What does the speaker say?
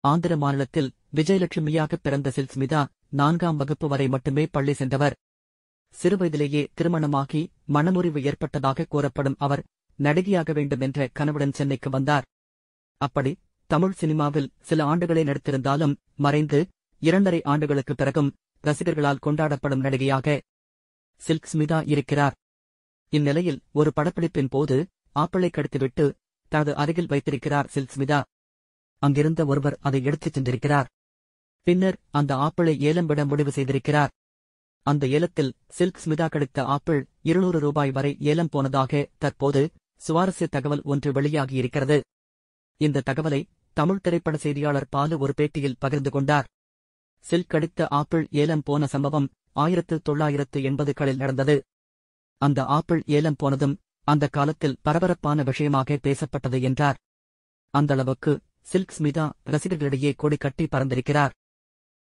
ஆந்திர மாநிலத்தில் விஜயலட்சுமியாக பிறந்த சில்ஸ்மிதா நான்காம் வகுப்பு வரை மட்டுமே பள்ளி சென்றவர் சிறுவயதிலேயே திருமணமாகி மனமுறிவு ஏற்பட்டதாக கூறப்படும் அவர் நடிகையாக வேண்டும் என்ற கனவுடன் சென்னைக்கு வந்தார் அப்படி தமிழ் சினிமாவில் சில ஆண்டுகளே நடித்திருந்தாலும் மறைந்து இரண்டரை ஆண்டுகளுக்குப் பிறகும் ரசிகர்களால் கொண்டாடப்படும் நடிகையாக சில்க் ஸ்மிதா இருக்கிறார் இந்நிலையில் ஒரு படப்பிடிப்பின் போது ஆப்பிளை கடித்துவிட்டு தனது அருகில் வைத்திருக்கிறார் சில்க் ஸ்மிதா அங்கிருந்த ஒருவர் அதை எடுத்துச் சென்றிருக்கிறார் பின்னர் அந்த ஆப்பிளை ஏலம் விட முடிவு செய்திருக்கிறார் அந்த ஏலத்தில் சில்க் ஸ்மிதா கடித்த ஆப்பிள் இருநூறு ரூபாய் வரை ஏலம் போனதாக தற்போது சுவாரஸ்ய தகவல் ஒன்று வெளியாகியிருக்கிறது இந்த தகவலை தமிழ் திரைப்பட செய்தியாளர் பாலு ஒரு பேட்டியில் பகிர்ந்து கொண்டார் சில்க் கடித்த ஆப்பிள் ஏலம் போன சம்பவம் ஆயிரத்து தொள்ளாயிரத்து எண்பதுகளில் நடந்தது அந்த ஆப்பிள் ஏலம் போனதும் அந்த காலத்தில் பரபரப்பான விஷயமாக பேசப்பட்டது என்றார் அந்தளவுக்கு சில்க் ஸ்மிதா ரசிகர்களிடையே கொடி கட்டி பறந்திருக்கிறார்